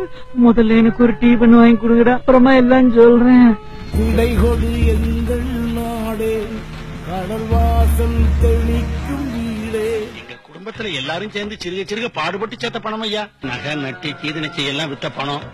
முதல்ல எனக்கு ஒரு டீ பண்ணி வாங்கி கொடுங்கடா அப்புறமா எல்லாம் சொல்றேன் இடைகொடு எங்கள் நாடே கடல் வாசல் தெளிக்கும் வீடே எங்க குடும்பத்துல எல்லாரும் சேர்ந்து சிறுக சிறுக பாடுபட்டு சேர்த்த பணம் ஐயா நகை நட்டி கீதனச்சி எல்லாம் வித்த பணம்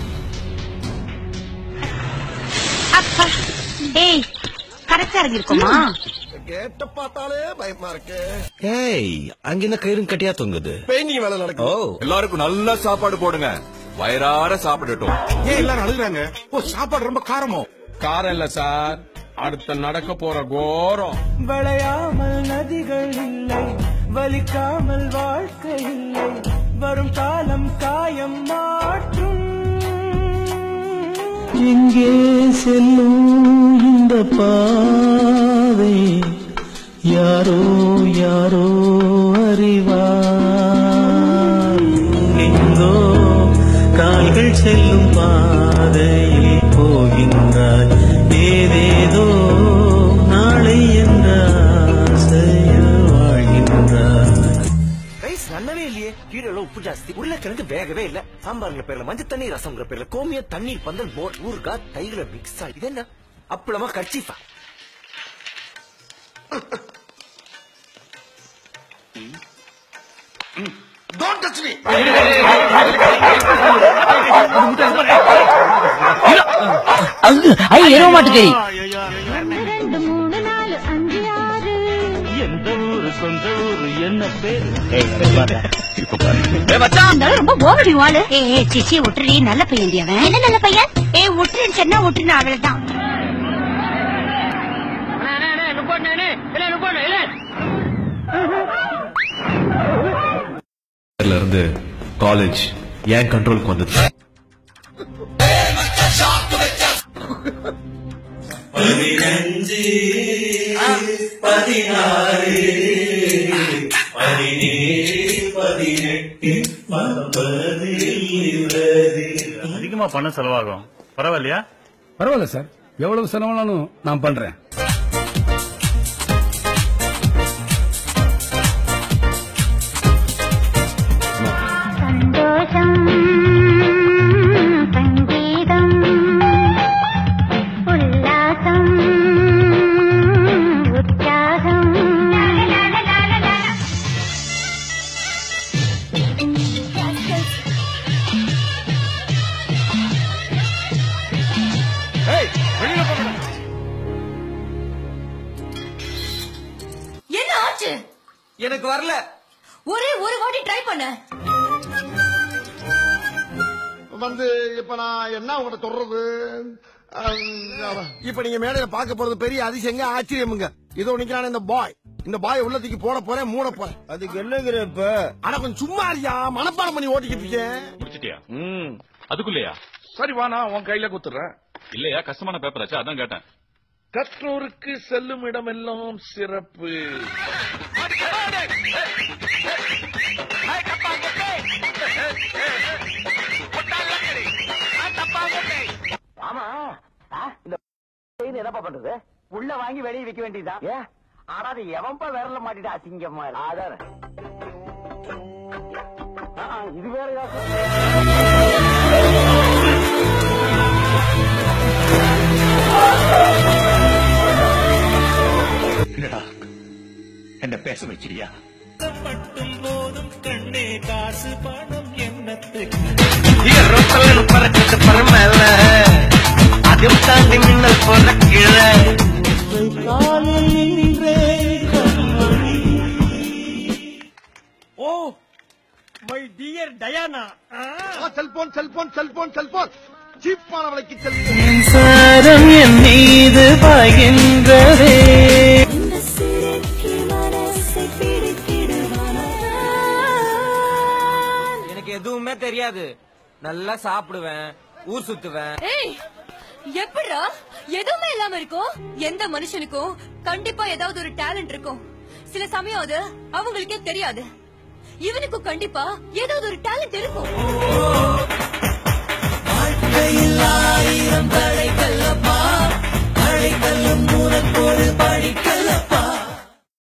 அப்பா ஏய் கரெக்டா இருக்குமா கேட்ட பார்த்தாலே பயமா இருக்கு ஏய் அங்க என்ன கயிறும் கட்டியா தொங்குது பெயிண்டிங் வேலை நடக்கும் ஓ எல்லாருக்கும் நல்ல சாப்பாடு போடுங்க வயிறார சாப்பிடட்டும் ஏன் எல்லாரும் அழுகுறாங்க ஓ சாப்பாடு ரொம்ப காரமோ காரம் இல்ல சார் அடுத்த நடக்க போற கோரம் விளையாமல் நதிகள் இல்லை வலிக்காமல் வாழ்க்கை இல்லை வரும் காலம் காயம் மாற்றும் எங்கே செல்லும் இந்த பாதை யாரோ யாரோ அறிவார் எங்கோ கால்கள் செல்லும் பாதையில் போகின்றாய் ஏதேதோ நாளை என்ற ஆசையில் வாழ்கின்றாய் ரைஸ் நல்லாவே இல்லையே கீழே எல்லாம் உப்பு ஜாஸ்தி உருளைக்கிழங்கு வேகவே இல்ல சாம்பார்ங்கிற பேர்ல மஞ்சள் தண்ணி ரசம்ங்கிற பேர்ல கோமிய தண்ணீர் பந்தல் மோர் ஊறுகாய் தயிர மிக்ஸ் ஆகி இது என்ன அப்பளமா கட்சிஃபா ஐ எருவ மாட்டுக்கறி ரெண்டு மூணு நாலு அஞ்சு ஆறு எந்த ஊரு சொந்த ஊரு என்ன பேரு இருந்தாலும் ரொம்ப ஓவடி வாழு ஏ சிச்சி விட்டுறி நல்ல பையன் அவன் என்ன நல்ல பையன் ஏ விட்டுருன்னு சொன்னா விட்டுருன்னு அவ்வளவுதான் இருந்து காலேஜ் ஏன் கண்ட்ரோலுக்கு வந்தது அதிகமா பணம் செலவாகும் பரவாயில்லையா பரவாயில்ல சார் எவ்வளவு செலவானாலும் நான் பண்றேன் சந்தோஷம் சங்கீதம் உல்லாசம் உற்சாகம் என்ன ஆச்சு எனக்கு வரல ஒரே ஒரு வாட்டி ட்ரை பண்ண வந்து இப்ப நான் என்ன உங்கள்ட்ட சொல்றது அஹ், இப்ப நீங்க மேடையில பார்க்க போறது பெரிய அதிசயங்க ஆச்சரியமுங்க இதோ நிக்கிறான இந்த பாய் இந்த பாய் உள்ளத்துக்கு போட போறேன் மூட போறேன் அதுக்கு என்னங்கிற இப்ப ஆனா கொஞ்சம் சும்மா இருக்கியா மனப்பாடம் பண்ணி ஓட்டிக்கிட்டு இருக்கேன் முடிச்சிட்டியா அதுக்குள்ளயா சரி வா நான் உன் கையில குத்துறேன் இல்லையா கஷ்டமான பேப்பர் ஆச்சு அதான் கேட்டேன் கற்றோருக்கு செல்லும் இடமெல்லாம் சிறப்பு ஆமா இந்த என்னப்பா பண்றது உள்ள வாங்கி வெளியே விக்க வேண்டியதுதான் ஏன் ஆனா அது எவன்பா விரல மாட்டிட்டு அசிங்கமா இருக்கு அதான இது வேற யோசனை. என்னடா என்ன பேச வச்சிரியா அதுவும் தாண்டி மின்னல் போல கீழே oh my dear Diana cellphone cellphone cellphone cellphone சீப்பான விலைக்கு செல்போன் சாரம் என் மீது பாய்கின்றதே எனக்கு எதுவுமே தெரியாது நல்லா சாப்பிடுவேன் ஊர் சுத்துவேன் ஏய் எப்படிடா எதுவுமே இல்லாம இருக்கும் எந்த மனுஷனுக்கும் கண்டிப்பா ஏதாவது ஒரு டேலண்ட் இருக்கும் சில சமயம் அது அவங்களுக்கே தெரியாது இவனுக்கும் கண்டிப்பா ஏதாவது ஒரு டேலண்ட் இருக்கும் ஆயிரம் தடைக்கல்லப்பா அழைக்கல்லும் மூலக்கோடு படிக்க